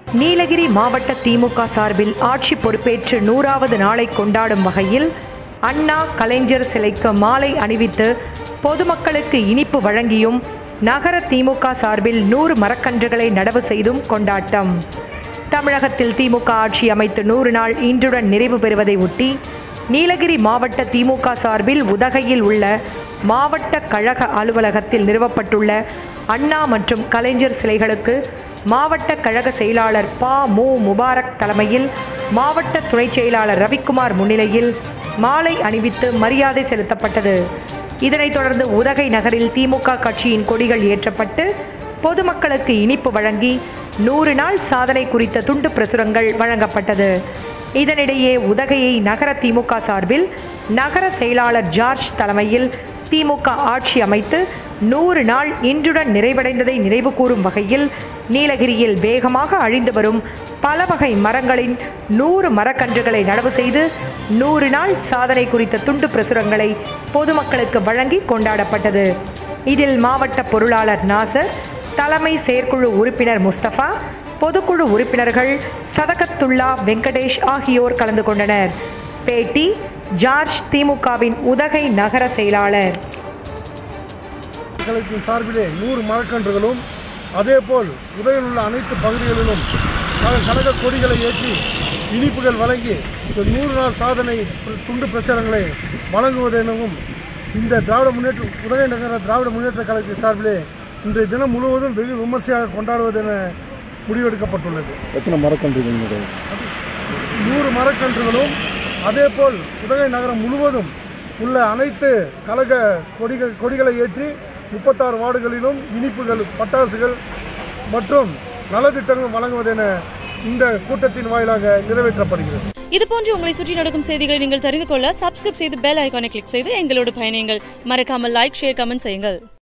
நீலகிரி மாவட்ட திமுக சார்பில் ஆட்சி பொறுப்பேற்று நூறாவது நாளை கொண்டாடும் வகையில் அண்ணா கலைஞர் சிலைக்கு மாலை அணிவித்து பொதுமக்களுக்கு இனிப்பு வழங்கியும் நகர திமுக சார்பில் நூறு மரக்கன்றுகளை நடவு செய்தும் கொண்டாட்டம் தமிழகத்தில் திமுக ஆட்சி அமைத்து நூறு நாள் இன்றுடன் நிறைவு பெறுவதை ஒட்டி நீலகிரி மாவட்ட திமுக சார்பில் உதகையில் உள்ள மாவட்ட கழக அலுவலகத்தில் நிறுவப்பட்டுள்ள அண்ணா மற்றும் கலைஞர் சிலைகளுக்கு மாவட்ட கழக செயலாளர் பா மு முபாரக் தலைமையில் மாவட்ட துணைச் செயலாளர் ரவிக்குமார் முன்னிலையில் மாலை அணிவித்து மரியாதை செலுத்தப்பட்டது இதனைத் தொடர்ந்து உதகை நகரில் திமுக கட்சியின் கொடிகள் ஏற்றப்பட்டு பொதுமக்களுக்கு இனிப்பு வழங்கி நூறு நாள் சாதனை குறித்த துண்டு பிரசுரங்கள் வழங்கப்பட்டது இதனிடையே உதகையை நகர திமுக சார்பில் நகர செயலாளர் ஜார்ஜ் தலைமையில் திமுக ஆட்சி அமைத்து நூறு நாள் இன்றுடன் நிறைவடைந்ததை நினைவு கூறும் வகையில் நீலகிரியில் வேகமாக அழிந்து வரும் பல வகை மரங்களின் நூறு மரக்கன்றுகளை நடவு செய்து நூறு நாள் சாதனை குறித்த துண்டு பிரசுரங்களை பொதுமக்களுக்கு வழங்கி கொண்டாடப்பட்டது இதில் மாவட்ட பொருளாளர் நாசர் தலைமை செயற்குழு உறுப்பினர் முஸ்தபா பொதுக்குழு உறுப்பினர்கள் சதகத்துல்லா வெங்கடேஷ் ஆகியோர் கலந்து கொண்டனர் பேட்டி ஜார்ஜ் திமுகவின் உதகை நகர செயலாளர் கழகத்தின் சார்பிலே நூறு மரக்கன்றுகளும் அதேபோல் உதகையில் உள்ள அனைத்து பகுதிகளிலும் கழ- கழக கொடிகளை ஏற்றி இனிப்புகள் வழங்கி இந்த நூறு நாள் சாதனை பிர- துண்டு பிரச்சாரங்களை வழங்குவதெனவும் இந்த திராவிட முன்னேற்ற உதகை நகர திராவிட முன்னேற்ற கழகத்தின் சார்பிலே இன்றைய தினம் முழுவதும் வெகு விமர்சையாக கொண்டாடுவதென முடிவெடுக்கப்பட்டுள்ளது எத்தனை மரக்கன்றுகள் நிறைய நூறு மரக்கன்றுகளும் அதேபோல் உதகை நகரம் முழுவதும் உள்ள அனைத்து கழக கொடிகள் கொடிகளை ஏற்றி முப்பத்தாறு வார்டுகளிலும் இனிப்புகள் பட்டாசுகள் மற்றும் நலத்திட்டங்கள் வழங்குவதென இந்த கூட்டத்தின் வாயிலாக நிறைவேற்றப்படுகிறது இது போன்று உங்களை சுற்றி நடக்கும் செய்திகளை நீங்கள் தெரிந்து கொள்ள சப்ஸ்கிரைப் செய்து பெல் ஐகானை கிளிக் செய்து எங்களோடு பயணியுங்கள் மறக்காமல் லைக் ஷேர் கமெண்ட் செய்யுங்கள்